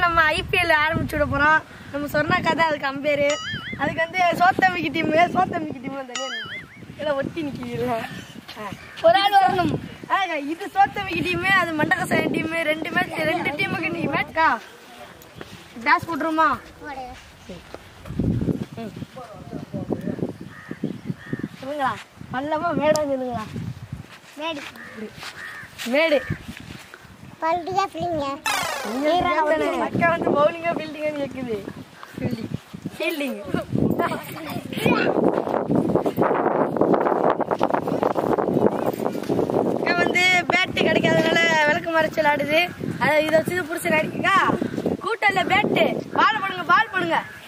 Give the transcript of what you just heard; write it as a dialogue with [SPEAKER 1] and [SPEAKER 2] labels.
[SPEAKER 1] நம்ம ஐபிஎல் ஆரம்பிச்சு விட போறோம் நம்ம சொன்னாக்கா தான் அதுக்கு அம்பேரு அதுக்கு வந்து சோத்தம்பிக்கு டீம் சோத்தம்பிக்கு டீம் தனியா இல்லை ஒட்டி நிற்கிறீங்களா ஒரு ஆள் வரணும் ஆக, இது சோத்தம்பிக்கு டீம் அது மண்டகசாயம் டீம் ரெண்டு மேட்ச் ரெண்டு டீமுக்கு நீ மேட்ச்க்கா டாஸ் போட்டுருமா சொல்லுங்களா பல்லமா மேடா சொல்லுங்களா
[SPEAKER 2] மேடி
[SPEAKER 1] மேடு
[SPEAKER 2] பல்டியா பிள்ளைங்க
[SPEAKER 1] அக்கா வந்து பவுலிங்கா ஃபீல்டிங்கா கேக்குது ஃபீல்டிங் ஃபீல்டிங் அக்கா வந்து பேட்டு கிடைக்காதனால விளக்கு மறைச்சல் ஆடுது அதை இதை வச்சு பிடிச்சி நடிக்கா கூட்டம்ல பேட்டு பால் பண்ணுங்க பால் பண்ணுங்க